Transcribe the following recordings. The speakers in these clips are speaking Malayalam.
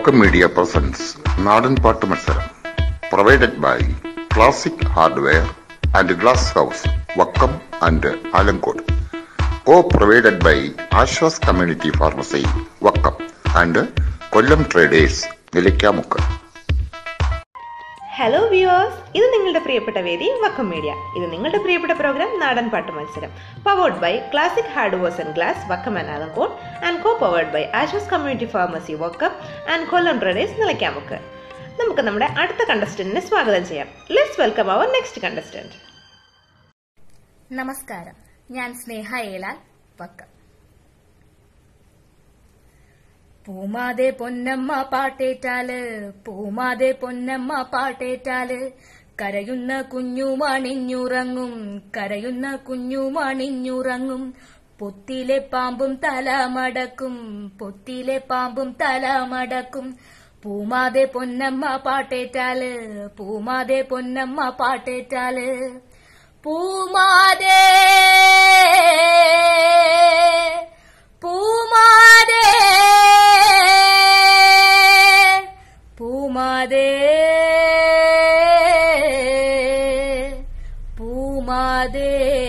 വക്കം മീഡിയ പ്രസൻസ് നാടൻ പാട്ട് മത്സരം provided by classic hardware and glass house Vakkam and Alamcode co provided by Ashwas community pharmacy Vakkam and Kollam traders Nilakkamukku hello viewers ഇത് നിങ്ങളുടെ പ്രിയപ്പെട്ട വേദി വക്കം മീഡിയ ഇത് നിങ്ങളുടെ പ്രിയപ്പെട്ട പ്രോഗ്രാം നാടൻ പാട്ട് മത്സരം powered by classic hardwares and glass Vakkam and Alamcode and co powered by Ashwas community pharmacy Vakkam and Kollam traders Nilakkamukku നമുക്ക് നമ്മുടെ അടുത്ത കണ്ടസ്റ്റന്റിനെ സ്വാഗതം ചെയ്യാം let's welcome our next contestant നമസ്കാരം ഞാൻ സ്നേഹ ഏലാൽ വക്കം പൂമാതെ പൊന്നമ്മ പാട്ടേറ്റാല് പൂമാതെ പൊന്നമ്മ പാട്ടേറ്റാല് കരയുന്ന കുഞ്ഞു മണിഞ്ഞുറങ്ങും കരയുന്ന കുഞ്ഞു മണിഞ്ഞുറങ്ങും പൊത്തിലെ പാമ്പും തല മടക്കും പൊത്തിലെ പാമ്പും തല മടക്കും പൂമാതെ പൊന്നമ്മ പാട്ടേറ്റാല് പൂമാതെ പൊന്നമ്മ പാട്ടേറ്റാല് പൂമാതേ പൂമാതേ പൂമാതേ പൂമാതേ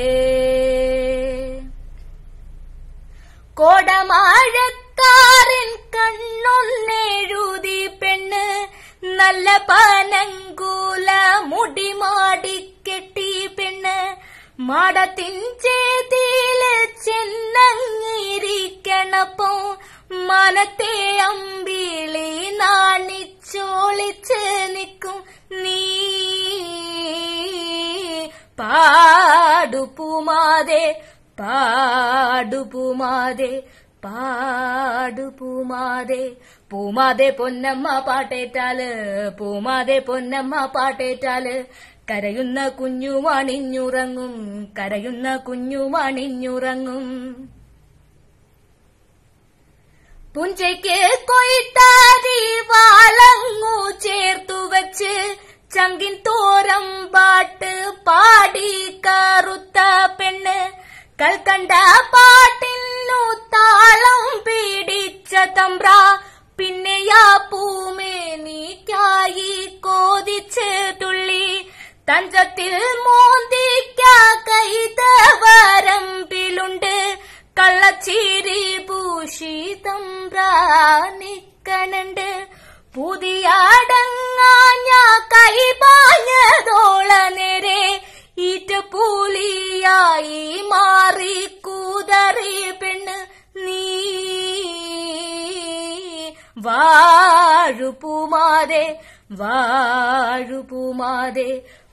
കോടമാഴക്കാരൻ കണ്ണൊന്നെഴുതി പെണ്ണ് നല്ല പനങ്കൂല മുടിമാടിക്കെട്ടി പെണ്ണ് മാടത്തിൻ ചേതിയില് ചെന്നങ്ങിരിക്കണപ്പോ മനത്തെ അമ്പിളി നാണിച്ചോളിച്ച് നിൽക്കും നീ പാടുപൂമാതെ പാടുപൂമാതെ പാടുപൂമാതെ പൂമാതെ പൊന്നമ്മ പാട്ടേറ്റാല് പൂമാതെ പൊന്നമ്മ പാട്ടേറ്റാല് കരയുന്ന കുഞ്ഞു മണിഞ്ഞുറങ്ങും കരയുന്ന കുഞ്ഞു മണിഞ്ഞുറങ്ങും പുഞ്ചയ്ക്ക് കൊയ്ത്താരി വാളങ്ങു ചേർത്തു വച്ച് ചങ്കിൻ തോരം പാട്ട് പാടി കറുത്ത പെണ്ണ് കൽക്കണ്ട പാട്ടിന്നു താളം പിടിച്ച തമ്പ്ര പിന്നെയാ പൂമേനിക്കായി കോതിച്ച് തുള്ളി തഞ്ചത്തിൽ മോന്തിക്ക കൈതവരമ്പിലുണ്ട് കള്ളച്ചിരി പൂഷിതമ്പ്രാനിക്കണുണ്ട് പുതിയടങ്ങാഞ്ഞ കൈപാഞ്ഞതോള നേരെ ഈറ്റപ്പൂലിയായി മാറി കൂതറി പെണ്ണ് നീ വാഴുപൂമാതെ വാഴുപൂമാതെ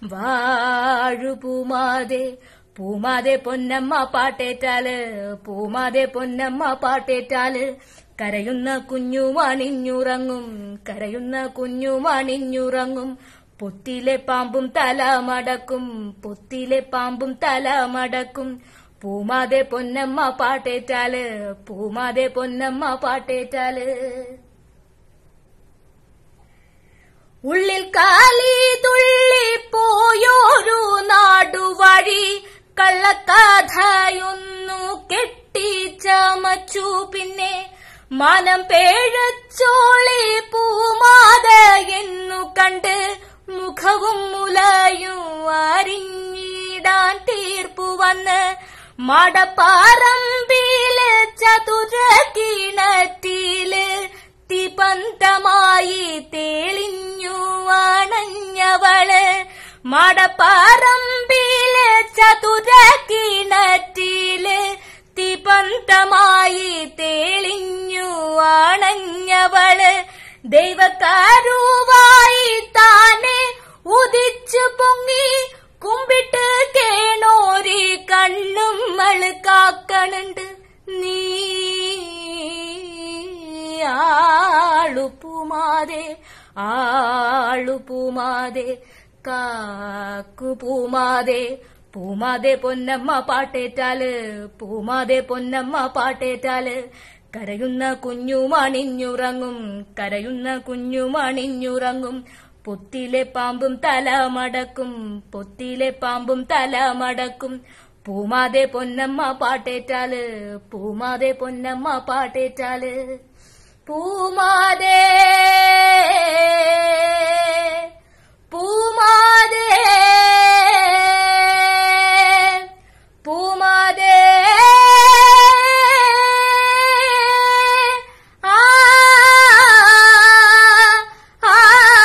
വാഴുപൂമാതെ പൂമാതെ പൊന്നമ്മ പാട്ടേറ്റാല് പൂമാതെ പൊന്നമ്മ പാട്ടേറ്റാല് കരയുന്ന കുഞ്ഞു മണിഞ്ഞുറങ്ങും കരയുന്ന കുഞ്ഞു മണിഞ്ഞുറങ്ങും പൊത്തിലെ പാമ്പും തല മടക്കും പൊത്തിലെ പാമ്പും തല മടക്കും പൂമാതെ പൊന്നമ്മ പാട്ടേറ്റാല് പൂമാതെ പൊന്നമ്മ പാട്ടേറ്റാല് ഉള്ളിൽ കാലി തുള്ളി പോയോരു നാടുവഴി കള്ളക്കഥയൊന്നു കെട്ടിച്ചമച്ചു പിന്നെ മനം പേഴച്ചോളി പൂമാത എന്നു കണ്ട് മുഖവും മുലയും അരിഞ്ഞിടാൻ തീർപ്പു വന്ന് മടപ്പാറമ്പില് ചതുര കിണറ്റില് തിപന്തമായി തെളിഞ്ഞു അണഞ്ഞവള് മടപ്പാറമ്പില് ചതുര കിണറ്റില് തിപന്തമായി തെളിഞ്ഞു അണഞ്ഞവള് ദൈവക്കാരുവായി താനെ ഉദിച്ചു പൊങ്ങി കുമ്പിട്ട് കേണോരി കണ്ണും കാക്കണുണ്ട് നീ ആളുപൂമാതെ ആളുപൂമാതെ കാക്കുപൂമാതെ പൂമാതെ പൊന്നമ്മ പാട്ടേറ്റാല് പൂമാതെ പൊന്നമ്മ പാട്ടേറ്റാല് കരയുന്ന കുഞ്ഞു മണിഞ്ഞുറങ്ങും കരയുന്ന കുഞ്ഞു മണിഞ്ഞുറങ്ങും പൊത്തിലെ പാമ്പും തല മടക്കും പൊത്തിലെ പാമ്പും തല മടക്കും പൂമാതെ പൊന്നമ്മ പാട്ടേറ്റാല് പൂമാതെ പൊന്നമ്മ പാട്ടേറ്റാല് പൂമാതേ പൂമാതേ പൂമാതേ ആ ആ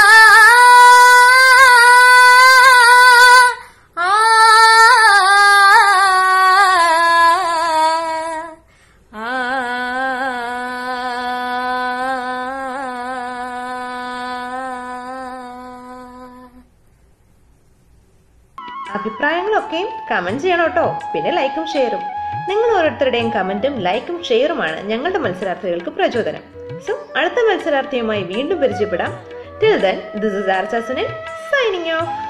അഭിപ്രായങ്ങളൊക്കെയും കമന്റ് ചെയ്യണം കേട്ടോ പിന്നെ ലൈക്കും ഷെയറും നിങ്ങൾ ഓരോരുത്തരുടെയും കമന്റും ലൈക്കും ഷെയറുമാണ് ഞങ്ങളുടെ മത്സരാർത്ഥികൾക്ക് പ്രചോദനം സോ അടുത്ത മത്സരാർത്ഥിയുമായി വീണ്ടും പരിചയപ്പെടാം till then this is Archa Sunil signing of